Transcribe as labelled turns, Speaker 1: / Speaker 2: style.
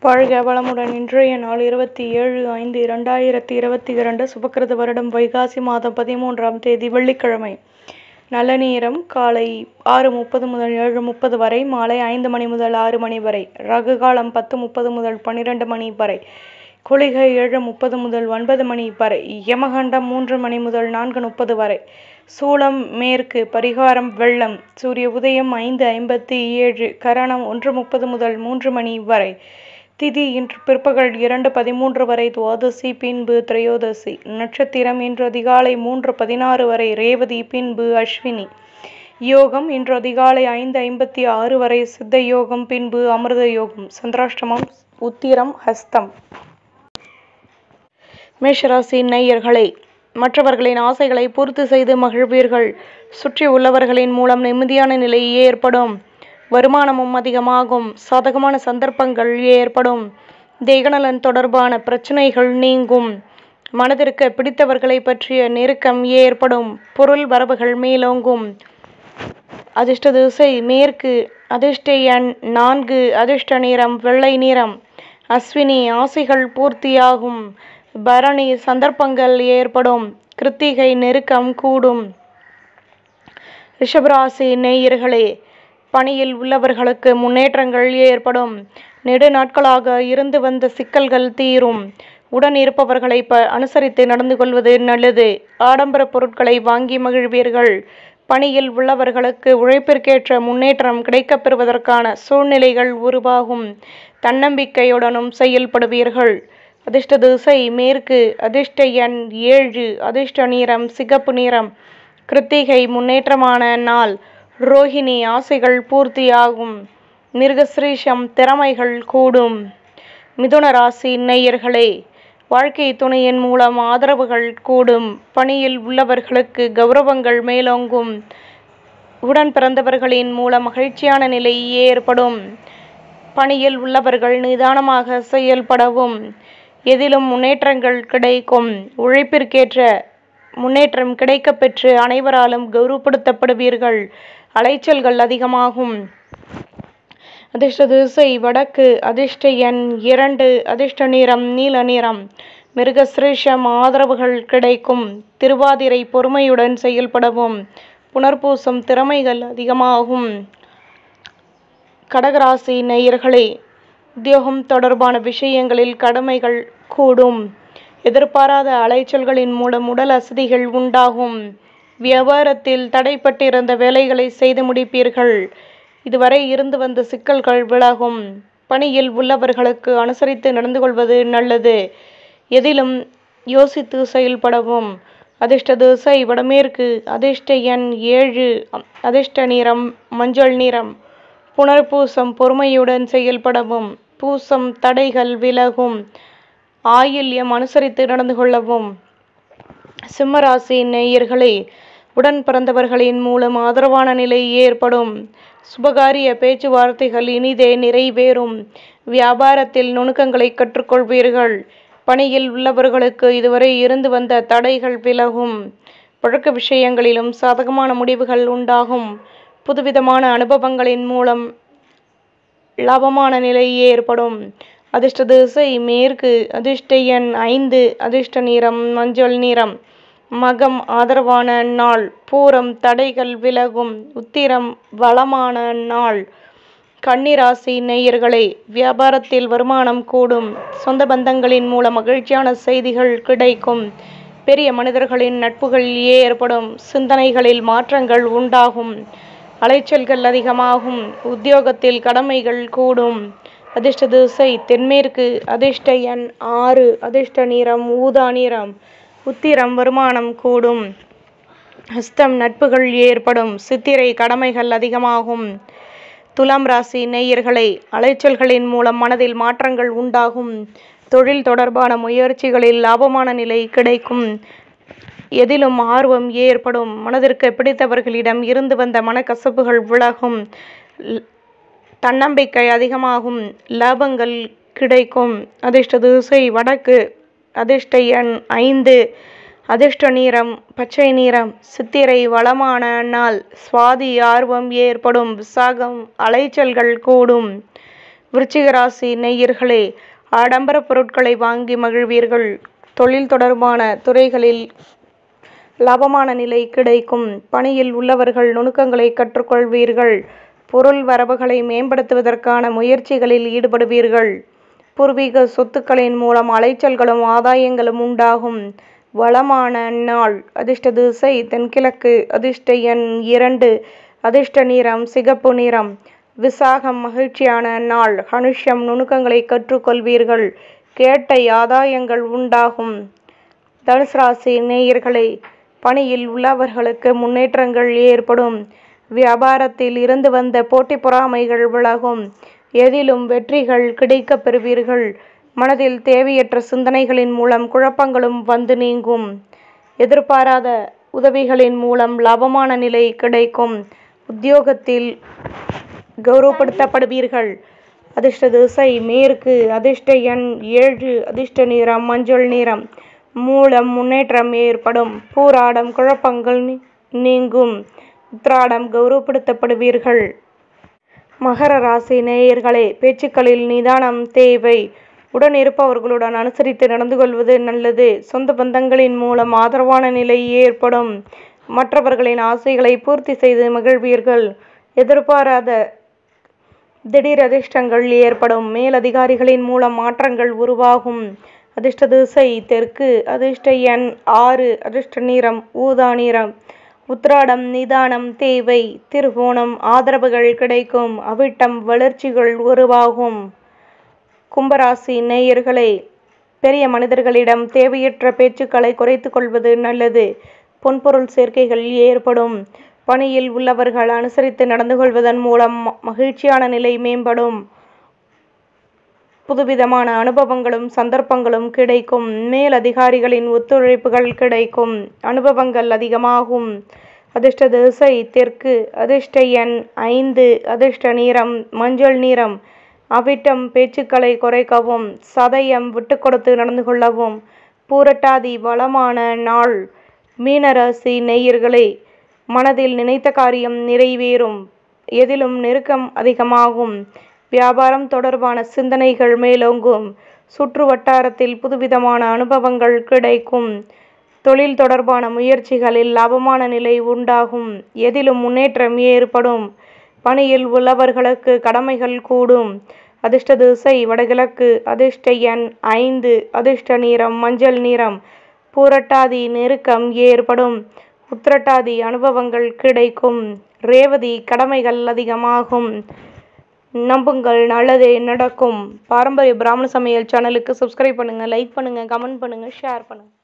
Speaker 1: வாழ்க வளமுடன் இன்றைய நாள் இருபத்தி ஏழு ஐந்து இரண்டாயிரத்தி இருபத்தி இரண்டு சுபக்கிருத வருடம் வைகாசி மாதம் பதிமூன்றாம் தேதி வெள்ளிக்கிழமை நல்ல நேரம் காலை ஆறு முப்பது முதல் ஏழு முப்பது வரை மாலை ஐந்து மணி முதல் ஆறு மணி வரை ரகு காலம் பத்து முப்பது முதல் பன்னிரெண்டு மணி வரை குளிகை ஏழு முப்பது முதல் ஒன்பது மணி வரை யமகண்டம் மூன்று மணி முதல் நான்கு முப்பது வரை சூளம் மேற்கு பரிகாரம் வெள்ளம் சூரிய உதயம் ஐந்து ஐம்பத்தி ஏழு கரணம் ஒன்று முப்பது முதல் மூன்று மணி வரை திதி இன்று பிற்பகல் இரண்டு பதிமூன்று வரை துவாதசி பின்பு திரையோதசி நட்சத்திரம் இன்று அதிகாலை மூன்று பதினாறு வரை ரேவதி பின்பு அஸ்வினி யோகம் இன்று அதிகாலை ஐந்து ஐம்பத்தி ஆறு வரை சித்த யோகம் பின்பு அமிர்த யோகம் சந்திராஷ்டமம் உத்திரம் ஹஸ்தம் மேஷராசி நேயர்களே மற்றவர்களின் ஆசைகளை பூர்த்தி செய்து மகிழ்வீர்கள் சுற்றி உள்ளவர்களின் மூலம் நிம்மதியான நிலை ஏற்படும் வருமானமும் அதிகமாகும் சாதகமான சந்தர்ப்பங்கள் ஏற்படும் தேகநலன் தொடர்பான பிரச்சனைகள் நீங்கும் மனதிற்கு பிடித்தவர்களை பற்றிய நெருக்கம் ஏற்படும் பொருள் வரவுகள் மேலோங்கும் அதிர்ஷ்ட திசை மேற்கு அதிர்ஷ்ட எண் நான்கு அதிர்ஷ்ட நிறம் வெள்ளை நிறம் அஸ்வினி ஆசைகள் பூர்த்தியாகும் பரணி சந்தர்ப்பங்கள் ஏற்படும் கிருத்திகை நெருக்கம் கூடும் ரிஷபராசி நேயர்களே பணியில் உள்ளவர்களுக்கு முன்னேற்றங்கள் ஏற்படும் நெடு நாட்களாக இருந்து வந்த சிக்கல்கள் தீரும் உடன் இருப்பவர்களை ப அனுசரித்து நடந்து கொள்வது நல்லது ஆடம்பர பொருட்களை வாங்கி மகிழ்வீர்கள் பணியில் உள்ளவர்களுக்கு உழைப்பிற்கேற்ற முன்னேற்றம் கிடைக்கப் பெறுவதற்கான சூழ்நிலைகள் உருவாகும் தன்னம்பிக்கையுடனும் செயல்படுவீர்கள் அதிர்ஷ்ட திசை மேற்கு அதிர்ஷ்ட எண் ஏழு அதிர்ஷ்ட நிறம் சிகப்பு நிறம் கிருத்திகை முன்னேற்றமான நாள் ரோஹிணி ஆசைகள் பூர்த்தியாகும் மிருகஸ்ரீஷம் திறமைகள் கூடும் மிதுன ராசி நேயர்களே வாழ்க்கை துணையின் மூலம் ஆதரவுகள் கூடும் பணியில் உள்ளவர்களுக்கு கௌரவங்கள் மேலோங்கும் உடன் பிறந்தவர்களின் மூலம் மகிழ்ச்சியான நிலை ஏற்படும் பணியில் உள்ளவர்கள் நிதானமாக செயல்படவும் எதிலும் முன்னேற்றங்கள் கிடைக்கும் உழைப்பிற்கேற்ற முன்னேற்றம் கிடைக்கப் பெற்று அனைவராலும் கௌரவப்படுத்தப்படுவீர்கள் அலைச்சல்கள் அதிகமாகும் அதிர்ஷ்ட திசை வடக்கு அதிர்ஷ்ட எண் இரண்டு அதிர்ஷ்ட நிறம் நீல நிறம் மிருகசிரேஷம் ஆதரவுகள் கிடைக்கும் திருவாதிரை பொறுமையுடன் செயல்படவும் புனர்பூசம் திறமைகள் அதிகமாகும் கடகராசி நேயர்களே உத்தியோகம் தொடர்பான விஷயங்களில் கடமைகள் கூடும் எதிர்பாராத அலைச்சல்களின் மூலம் உடல் அசதிகள் உண்டாகும் வியாபாரத்தில் தடைப்பட்டிருந்த வேலைகளை செய்து முடிப்பீர்கள் இதுவரை இருந்து வந்த சிக்கல்கள் விலகும் பணியில் உள்ளவர்களுக்கு அனுசரித்து நடந்து கொள்வது நல்லது எதிலும் யோசித்து செயல்படவும் அதிர்ஷ்ட திசை வடமேற்கு அதிர்ஷ்ட எண் ஏழு அதிர்ஷ்ட நிறம் மஞ்சள் நிறம் புனர்பூசம் பொறுமையுடன் செயல்படவும் பூசம் தடைகள் விலகும் ஆயில்யம் அனுசரித்து நடந்து கொள்ளவும் சிம்மராசி நேயர்களே உடன் பிறந்தவர்களின் மூலம் ஆதரவான நிலை ஏற்படும் சுபகாரிய பேச்சுவார்த்தைகள் இனிதே நிறைவேறும் வியாபாரத்தில் நுணுக்கங்களை கற்றுக்கொள்வீர்கள் பணியில் உள்ளவர்களுக்கு இதுவரை இருந்து வந்த தடைகள் விலகும் பழக்க விஷயங்களிலும் சாதகமான முடிவுகள் உண்டாகும் புதுவிதமான அனுபவங்களின் மூலம் லாபமான நிலை ஏற்படும் அதிர்ஷ்ட திசை மேற்கு அதிர்ஷ்ட எண் ஐந்து அதிர்ஷ்ட நிறம் மஞ்சள் நிறம் மகம் ஆதரவான நாள் பூரம் தடைகள் விலகும் உத்திரம் வளமான நாள் கன்னிராசி நேயர்களே வியாபாரத்தில் வருமானம் கூடும் சொந்த பந்தங்களின் மூலம் மகிழ்ச்சியான செய்திகள் கிடைக்கும் பெரிய மனிதர்களின் நட்புகள் ஏற்படும் சிந்தனைகளில் மாற்றங்கள் உண்டாகும் அலைச்சல்கள் அதிகமாகும் உத்தியோகத்தில் கடமைகள் கூடும் அதிர்ஷ்ட திசை தென்மேற்கு அதிர்ஷ்ட எண் ஆறு அதிர்ஷ்ட நிறம் ஊதா நிறம் உத்திரம் வருமானம் கூடும் ஹஸ்தம் நட்புகள் ஏற்படும் சித்திரை கடமைகள் அதிகமாகும் துலாம் ராசி நேயர்களே அலைச்சல்களின் மூலம் மனதில் மாற்றங்கள் உண்டாகும் தொழில் தொடர்பான முயற்சிகளில் லாபமான நிலை கிடைக்கும் எதிலும் ஆர்வம் ஏற்படும் மனதிற்கு பிடித்தவர்களிடம் இருந்து வந்த மனக்கசப்புகள் விலகும் தன்னம்பிக்கை அதிகமாகும் லாபங்கள் கிடைக்கும் அதிர்ஷ்ட திசை வடக்கு அதிர்ஷ்ட எண் ஐந்து அதிர்ஷ்ட நிறம் பச்சை நிறம் சித்திரை வளமான நாள் சுவாதி ஆர்வம் ஏற்படும் விசாகம் அலைச்சல்கள் கூடும் விருச்சிக ராசி நேயர்களே ஆடம்பர பொருட்களை வாங்கி மகிழ்வீர்கள் தொழில் தொடர்பான துறைகளில் லாபமான நிலை கிடைக்கும் பணியில் உள்ளவர்கள் நுணுக்கங்களை கற்றுக்கொள்வீர்கள் பொருள் வரவுகளை மேம்படுத்துவதற்கான முயற்சிகளில் ஈடுபடுவீர்கள் பூர்வீக சொத்துக்களின் மூலம் அலைச்சல்களும் ஆதாயங்களும் உண்டாகும் வளமான நாள் அதிர்ஷ்ட திசை தென்கிழக்கு அதிர்ஷ்ட எண் இரண்டு அதிர்ஷ்ட நிறம் சிகப்பு நிறம் விசாகம் மகிழ்ச்சியான நாள் அனுஷம் நுணுக்கங்களை கற்றுக்கொள்வீர்கள் கேட்டை ஆதாயங்கள் உண்டாகும் தனுசு ராசி நேயர்களே பணியில் உள்ளவர்களுக்கு முன்னேற்றங்கள் ஏற்படும் வியாபாரத்தில் இருந்து வந்த போட்டி பொறாமைகள் விலகும் எதிலும் வெற்றிகள் கிடைக்கப் பெறுவீர்கள் மனதில் தேவையற்ற சிந்தனைகளின் மூலம் குழப்பங்களும் வந்து நீங்கும் எதிர்பாராத உதவிகளின் மூலம் லாபமான நிலை கிடைக்கும் உத்தியோகத்தில் கௌரவப்படுத்தப்படுவீர்கள் அதிர்ஷ்ட திசை மேற்கு அதிர்ஷ்ட எண் ஏழு அதிர்ஷ்ட நிறம் மஞ்சள் நிறம் மூலம் முன்னேற்றம் ஏற்படும் பூராடம் குழப்பங்கள் நீ- நீங்கும் உத்ராடம் கௌரவப்படுத்தப்படுவீர்கள் மகர ராசி நேயர்களே பேச்சுக்களில் நிதானம் தேவை உடன் இருப்பவர்களுடன் அனுசரித்து நடந்து கொள்வது நல்லது சொந்த பந்தங்களின் மூலம் ஆதரவான நிலை ஏற்படும் மற்றவர்களின் ஆசைகளை பூர்த்தி செய்து மகிழ்வீர்கள் எதிர்பாராத திடீர் அதிர்ஷ்டங்கள் ஏற்படும் மேலதிகாரிகளின் மூலம் மாற்றங்கள் உருவாகும் அதிர்ஷ்ட திசை தெற்கு அதிர்ஷ்ட எண் ஆறு அதிர்ஷ்ட நிறம் ஊதா நிறம் உத்ராடம் நிதானம் தேவை திருவோணம் ஆதரவுகள் கிடைக்கும் அவிட்டம் வளர்ச்சிகள் உருவாகும் கும்பராசி நேயர்களே பெரிய மனிதர்களிடம் தேவையற்ற பேச்சுக்களை குறைத்துக் கொள்வது நல்லது பொன்பொருள் சேர்க்கைகள் ஏற்படும் பணியில் உள்ளவர்கள் அனுசரித்து நடந்து கொள்வதன் மூலம் ம- மகிழ்ச்சியான நிலை மேம்படும் புதுவிதமான அனுபவங்களும் சந்தர்ப்பங்களும் கிடைக்கும் மேல் அதிகாரிகளின் ஒத்துழைப்புகள் கிடைக்கும் அனுபவங்கள் அதிகமாகும் அதிர்ஷ்ட திசை தெற்கு அதிர்ஷ்ட எண் ஐந்து அதிர்ஷ்ட நிறம் மஞ்சள் நிறம் அவிட்டம் பேச்சுக்களை குறைக்கவும் சதயம் விட்டு கொடுத்து நடந்து கொள்ளவும் பூரட்டாதி வளமான நாள் மீனராசி நேயர்களே மனதில் நினைத்த காரியம் நிறைவேறும் எதிலும் நெருக்கம் அதிகமாகும் வியாபாரம் தொடர்பான சிந்தனைகள் மேலோங்கும் சுற்று வட்டாரத்தில் புதுவிதமான அனுபவங்கள் கிடைக்கும் தொழில் தொடர்பான முயற்சிகளில் லாபமான நிலை உண்டாகும் எதிலும் முன்னேற்றம் ஏற்படும் பணியில் உள்ளவர்களுக்கு கடமைகள் கூடும் அதிர்ஷ்ட திசை வடகிழக்கு அதிர்ஷ்ட எண் ஐந்து அதிர்ஷ்ட நிறம் மஞ்சள் நிறம் பூரட்டாதி நெருக்கம் ஏற்படும் உத்திரட்டாதி அனுபவங்கள் கிடைக்கும் ரேவதி கடமைகள் அதிகமாகும் நம்புங்கள் நல்லதே நடக்கும் பாரம்பரிய பிராமண சமையல் சேனலுக்கு சப்ஸ்கிரைப் பண்ணுங்கள் லைக் பண்ணுங்கள் கமெண்ட் பண்ணுங்கள் ஷேர் பண்ணுங்கள்